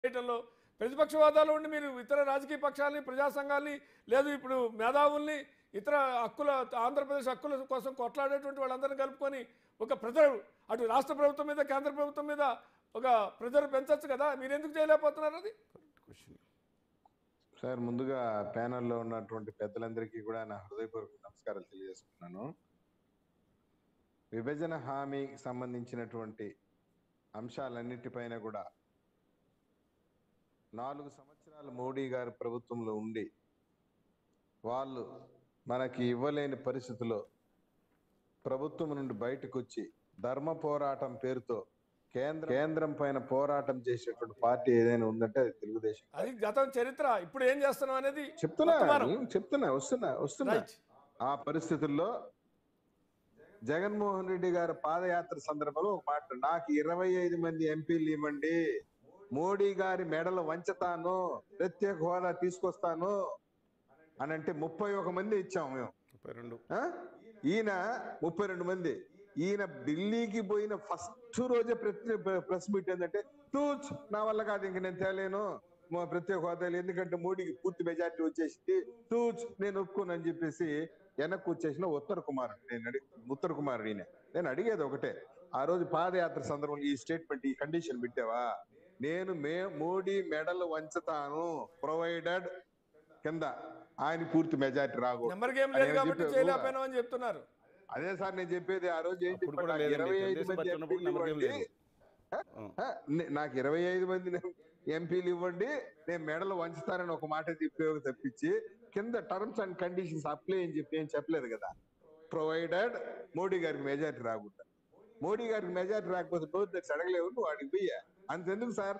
చేయటంలో ప్రతిపక్ష హోదాలో ఉండి మీరు ఇతర రాజకీయ పక్షాలని ప్రజా సంఘాలని లేదు ఇప్పుడు మేధావుల్ని ఇతర హక్కుల ఆంధ్రప్రదేశ్ హక్కుల కోసం కొట్లాడేటువంటి వాళ్ళందరినీ కలుపుకొని ఒక ప్రజలు అటు రాష్ట్ర ప్రభుత్వం మీద కేంద్ర ప్రభుత్వం మీద ఒక ప్రజలు పెంచొచ్చు కదా మీరు ఎందుకు చేయలేకపోతున్నారు అది సార్ ముందుగా ప్యానెల్లో ఉన్నటువంటి పెద్దలందరికీ కూడా నా హృదయపూర్వక నమస్కారాలు తెలియజేసుకున్నాను విభజన హామీకి సంబంధించినటువంటి అంశాలన్నిటిపైన కూడా నాలుగు సంవత్సరాలు మోడీ గారి ప్రభుత్వంలో ఉండి వాళ్ళు మనకి ఇవ్వలేని పరిస్థితిలో ప్రభుత్వం నుండి బయటకు వచ్చి ధర్మ పోరాటం పేరుతో కేంద్ర కేంద్రం పైన పోరాటం చేసేటువంటి పార్టీ ఏదైనా ఉందంటే అది తెలుగుదేశం అది గతం చరిత్ర ఇప్పుడు ఏం చేస్తున్నాం అనేది చెప్తున్నా వర్తమానం. నేను చెప్తున్నా వస్తున్నా వస్తున్నా రైట్ ఆ పరిస్థితుల్లో జగన్మోహన్ రెడ్డి గారి పాదయాత్ర సందర్భంలో ఒక మాట నాకు ఇరవై ఐదు మంది ఎంపీలు ఇవ్వండి మోడీ గారి మెడలు వంచుతాను ప్రత్యేక హోదా తీసుకొస్తాను అని అంటే ముప్పై ఒక మంది ఇచ్చాం మేము ముప్పై రెండు ఆ? ఈయన ముప్పై రెండు మంది ఈయన ఢిల్లీకి పోయిన ఫస్ట్ రోజే ప్రతి ప్రెస్ మీట్ ఏంటంటే టూచ్ నా వల్ల కాదు ఇంక నేను తేలేను మా ప్రత్యేక హోదాలు ఎందుకంటే మోడీకి పూర్తి మెజార్టీ వచ్చేసింది టూచ్ నేను ఒప్పుకోను అని చెప్పేసి వెనక్కి వచ్చేసిన ఉత్తర కుమార్ నేను అడిగి ఉత్తర కుమార్ ఈయన నేను అడిగేది ఒకటే ఆ రోజు పాదయాత్ర సందర్భంలో ఈ స్టేట్మెంట్ ఈ కండిషన్ పెట్టావా నేను మే మోడీ మెడల్ వంచుతాను ప్రొవైడెడ్ కింద ఆయన పూర్తి మెజార్టీ రాకూడదు నెంబర్ గేమ్ లేదు అని కాబట్టి చెప్పి చేయలేకపోయినాం అని చెప్తున్నారు అదే సార్ నేను చెప్పేది ఆ రోజు ఏంటి అప్పుడు కూడా నాకు లేదండి. ఇరవై ఐదు తెలుగుదేశం మంది పార్టీ ఉన్నప్పుడు ఎంపీలు నెంబర్ గేమ్ ఇవ్వండి. లేదు. ఆ, నే- నాకు ఇరవై ఐదు మంది ఎంపీలు ఇవ్వండి నేను మెడలు వంచుతానని ఒక మాట చెప్పే తప్పించి కింద టర్మ్స్ అండ్ కండిషన్స్ అప్లై అని చెప్పి ఏం చెప్పలేదు కదా ప్రొవైడెడ్ మోడీ గారికి మెజార్టీ రాకుండా మోడీ గారికి మెజార్టీ రాకపోతే నోరు తెచ్చి అడగలేవు నువ్వు వాడికి పోయా అంతెందుకు సార్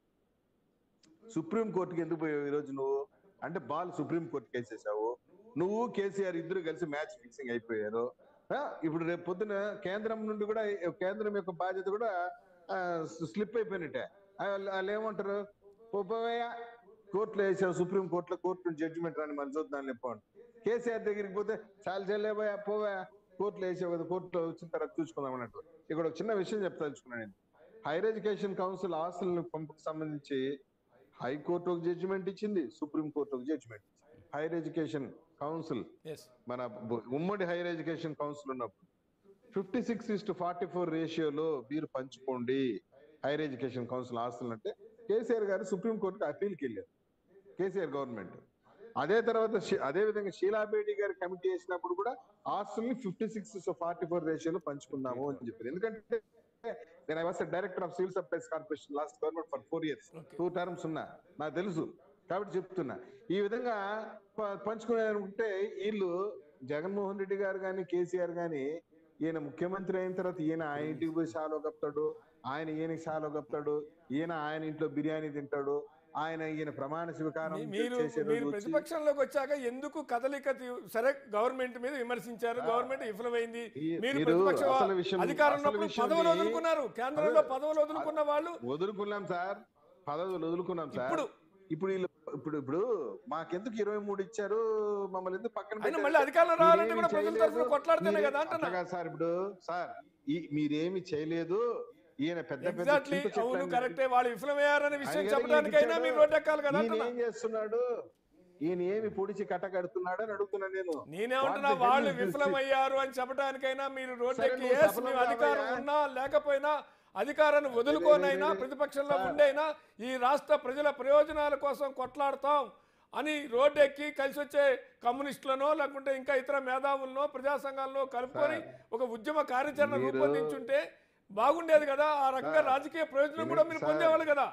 సుప్రీం కోర్టుకి ఎందుకు పోయావు ఈరోజు నువ్వు అంటే బాల్ సుప్రీం కోర్టుకి వేసేసావు నువ్వు కేసీఆర్ ఇద్దరు కలిసి మ్యాచ్ ఫిక్సింగ్ అయిపోయారు ఆ, ఇప్పుడు రేపు పొద్దున కేంద్రం నుండి కూడా కేంద్రం యొక్క బాధ్యత కూడా స్లిప్ అయిపోయినట్టే ఆ, వాళ్ళు వాళ్ళు ఏమంటారు పోపోయా కోర్టులో వేసావు సుప్రీం కోర్టులో కోర్టు జడ్జిమెంట్ రాని మన చూద్దాం లేకపోండి కేసీఆర్ దగ్గరికి పోతే చాలా చెల్లేపోయా పోవా కోర్టులో వేసావు కదా కోర్టులో వచ్చిన తర్వాత చూసుకుందాం అన్నట్టు ఇక్కడ ఒక చిన్న విషయం చెప్తాల్చుకున్నాను నేను హైయర్ ఎడ్యుకేషన్ కౌన్సిల్ ఆస్తులను పంపుకు సంబంధించి హైకోర్టు ఒక జడ్జిమెంట్ ఇచ్చింది సుప్రీం కోర్టు ఒక జడ్జిమెంట్ ఇచ్చింది హైయర్ ఎడ్యుకేషన్ కౌన్సిల్ ఎస్ మన బు- ఉమ్మడి హైయర్ ఎడ్యుకేషన్ కౌన్సిల్ ఉన్నప్పుడు fifty six is to forty four రేషియోలో మీరు పంచుకోండి హైయర్ ఎడ్యుకేషన్ కౌన్సిల్ ఆస్తులు అంటే కేసీఆర్ గారు సుప్రీం కోర్టుకి అప్పీల్కి వెళ్ళారు కేసీఆర్ గవర్నమెంట్ అదే తర్వాత షీ- అదే విధంగా షీలాబేడి గారి కమిటీ వేసినప్పుడు కూడా ఆస్తుల్ని ఫిఫ్టీ సిక్స్ ఫార్టీ ఫోర్ రేషియోలో పంచుకుందాము అని చెప్పారు ఎందుకంటే నేను I was director of civil supplies corporation last government for four years Okay. Two terms ఉన్నా నాకు తెలుసు కాబట్టి చెప్తున్నా ఈ విధంగా ప- పంచుకునేనుకుంటే వీళ్ళు జగన్మోహన్ రెడ్డి గారు కానీ కేసీఆర్ కానీ ఈయన ముఖ్యమంత్రి అయిన తర్వాత ఈయన ఆయన ఇంటికి పోయి షాలో కప్తాడు ఆయన ఈయనకి షాలో కప్తాడు ఈయన ఆయన ఇంట్లో బిర్యానీ తింటాడు ఆయన ఈయన ప్రమాణ స్వీకారం మీ- మీరు చేసే మీరు రోజు వచ్చి ప్రతిపక్షంలోకి వచ్చాక ఎందుకు కదలిక తీ- సరే గవర్నమెంట్ మీద విమర్శించారు గవర్నమెంట్ విఫలమైంది ఈ- మీరు మీరు ప్రతిపక్ష అసలు విషయం- అధికారంలో అసలు విషయం పదవులు ఈ- వదులుకున్నారు కేంద్రంలో అదే- పదవులు వదులుకున్న వాళ్ళు వదులుకున్నాం సార్ పదవులు వదులుకున్నాం సార్ ఇప్పుడు ఇప్పుడు వీళ్ళు ఇప్పుడు ఇప్పుడు మాకెందుకు ఇరవై మూడు ఇచ్చారు మమ్మల్ని ఎందుకు పక్కన అయినా పెట్టారు? మళ్ళీ అధికారంలో రావాలంటే మీరేమీ కూడా ప్రజల చేయలేదు. తరఫున కొట్లాడితేనే మీరే- కదా అంటున్నా. అట్లా కాదు సార్ ఇప్పుడు సార్ ఈ మీరేమి చేయలేదు ఈయన పెద్ద పెద్ద ఎగ్జాక్ట్లీ చింత అవును చెట్లన్నీ- కరెక్టే వాళ్ళు విఫలమయ్యారనే విషయం ఆయన చెప్పడానికైనా ఇచ్చాడు. మీరు రోడ్డు ఎక్కాలి కదా ఈయన అంటున్నా ఏం చేస్తున్నాడు ఈయన ఏమి పొడిచి కట్టకడుతున్నాడు అని అడుగుతున్నా నేను నేనేమంటున్నా What the వాళ్ళు hell is this? విఫలమయ్యారు అని చెప్పడానికైనా మీరు రోడ్డు సరే, ఎక్కి నువ్వు yes, సఫలం మేము అధికారం కావయ్యా. ఉన్నా లేకపోయినా అధికారాన్ని వదులుకోనైనా లే, లే, ప్రతిపక్షంలో సార్. ఉండైనా ఈ రాష్ట్ర ప్రజల ప్రయోజనాల కోసం కొట్లాడతాం అని రోడ్డు ఎక్కి కలిసి వచ్చే కమ్యూనిస్టులనో లేకుంటే ఇంకా ఇతర మేధావులనో ప్రజా సంఘాలను కలుపుకొని ఒక ఉద్యమ కార్యాచరణ మీరు- రూపొందించుంటే బాగుండేది కదా ఆ రకంగా సార్, రాజకీయ ప్రయోజనం కూడా మీరు సార్. పొందేవాళ్ళు కదా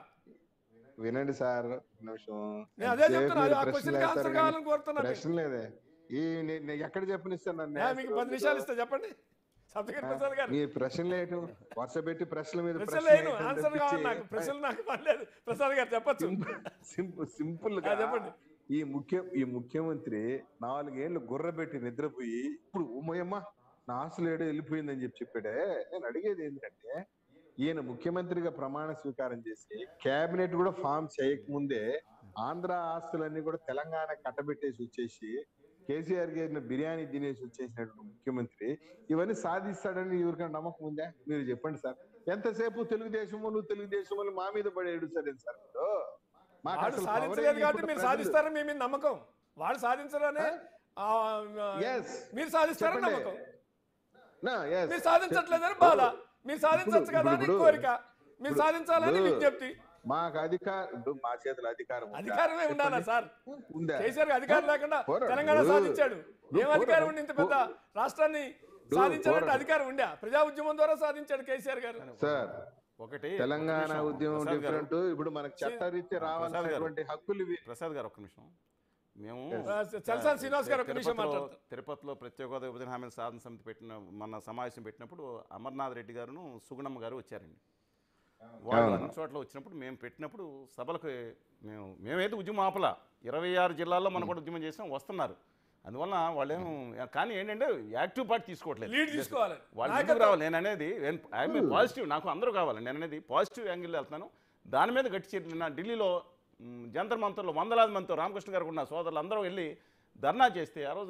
వినండి సార్ ఒక నిమిషం నేను అదే ఎంతసేపు చెప్తున్నా మీరు ఆ ప్రశ్నలు క్వశ్చన్కి ఆన్సర్ వేస్తారు కావాలని కానీ కోరుతున్నాను ప్రశ్న లేదే ఈ నే- నేను ఎక్కడ చెప్పనిస్తాను నన్ను యా, మీకు పది నిమిషాలు ఇస్తా చెప్పండి సత్యగిరి ప్రసాద్ గారు మీ ప్రశ్నలు వేయటం వరుస పెట్టి ప్రశ్నల మీద ప్రశ్నలు లేను ఆన్సర్ కావాలి నాకు ప్రశ్నలు నాకు పర్లేదు ప్రసాద్ గారు చెప్పచ్చు సింపుల్ సింపుల్ ఆ, చెప్పండి. ఈ ముఖ్య ఈ ముఖ్యమంత్రి నాలుగేళ్లు గుర్రబెట్టి నిద్రపోయి ఇప్పుడు ఉమ్మయమ్మ నా ఆశలు ఏడో వెళ్ళిపోయిందని చెప్పి చెప్పాడే నేను అడిగేది ఏంటంటే ఈయన ముఖ్యమంత్రిగా ప్రమాణ స్వీకారం చేసి కేబినెట్ కూడా ఫామ్ చేయకముందే ఆంధ్ర ఆస్తులన్నీ కూడా తెలంగాణ కట్టబెట్టేసి వచ్చేసి కేసీఆర్ గారిని బిర్యానీ తినేసి వచ్చేసినటువంటి ముఖ్యమంత్రి ఇవన్నీ సాధిస్తాడని ఎవరికైనా నమ్మకం ఉందా మీరు చెప్పండి సార్ ఎంతసేపు తెలుగుదేశము నువ్వు తెలుగుదేశం అని మా మీద పడి ఏడుస్తాడు సార్ మీరు? మాకు వాళ్ళు అసలు సాధించలేదు పవరే కాబట్టి ఇప్పుడు మీరు ప్రజలు- సాధిస్తారని మీ మీద నమ్మకం వాళ్ళు సాధించరనే ఆ, ఆ, Yes. మీరు సాధిస్తారని చెప్పండి. నమ్మకం నా, yes. మీరు సాధించట్లేదని బాధ మీరు సాధించచ్చు కదా అని ఇప్పుడు- కోరిక మీరు ఇప్పుడు- సాధించాలని ఇప్పుడు విజ్ఞప్తి మాకు అధికారం ఇప్పుడు మా చేతుల అధికారం ఉందా? అధికారమే ఉండాలా చెప్పండి. సార్ ఉందా కేసీఆర్ కి అధికారం లేకుండా పోరాడు. తెలంగాణ నువ్వు- సాధించాడు ఏం నువ్వు అధికారం పోరాడు. ఉండి ఇంత పెద్ద రాష్ట్రాన్ని నువ్వు సాధించాలంటే పోరాడు. అధికారం ఉందా ప్రజా ఉద్యమం ద్వారా సాధించాడు కేసీఆర్ గారు సార్ ఒకటి తెలంగాణ ఒక నిమిషం. ఉద్యమం ప్రసాద్ గారు, డిఫరెంట్ ఇప్పుడు మనకు చట్టరీత్యా రావాల్సినటువంటి హక్కులు ఇవి ప్రసాద్ గారు ఒక్క నిమిషం మేము ఆ, చలసాని శ్రీనివాస్ గారు ఒక్క నిమిషం తిరుపతిలో- మాట్లాడతారు. తిరుపతిలో ప్రత్యేక హోదా విభజన హామీల సాధన సమితి పెట్టిన మన సమావేశం పెట్టినప్పుడు అమర్నాథ్ రెడ్డి గారును సుగుణమ్మ గారు వచ్చారండి వాళ్ళు అవును. అన్ని చోట్ల వచ్చినప్పుడు మేము పెట్టినప్పుడు సభలకు మేము మేమైతే ఉద్యమం ఆపలా ఇరవై ఆరు జిల్లాల్లో మనం కూడా ఉద్యమం చేసాం వస్తున్నారు అందువల్ల వాళ్ళేం కానీ ఏంటంటే యాక్టివ్ పార్ట్ తీసుకోవట్లేదు లీడ్ తీసుకోవాలి. వాళ్ళు నాయకత్వం. ఎందుకు రావాలి నేను అనేది ఐఎమ్ పాజిటివ్ నాకు అందరూ కావాలి నేను అనేది పాజిటివ్ యాంగిల్ వెళ్తాను దాని మీద గట్టి చర్య నిన్న ఢిల్లీలో మ్, జంతర్ మంతర్లో వందలాది మందితో రామకృష్ణ గారు ఉన్న సోదరులు అందరూ వెళ్ళి ధర్నా చేస్తే ఆ రోజు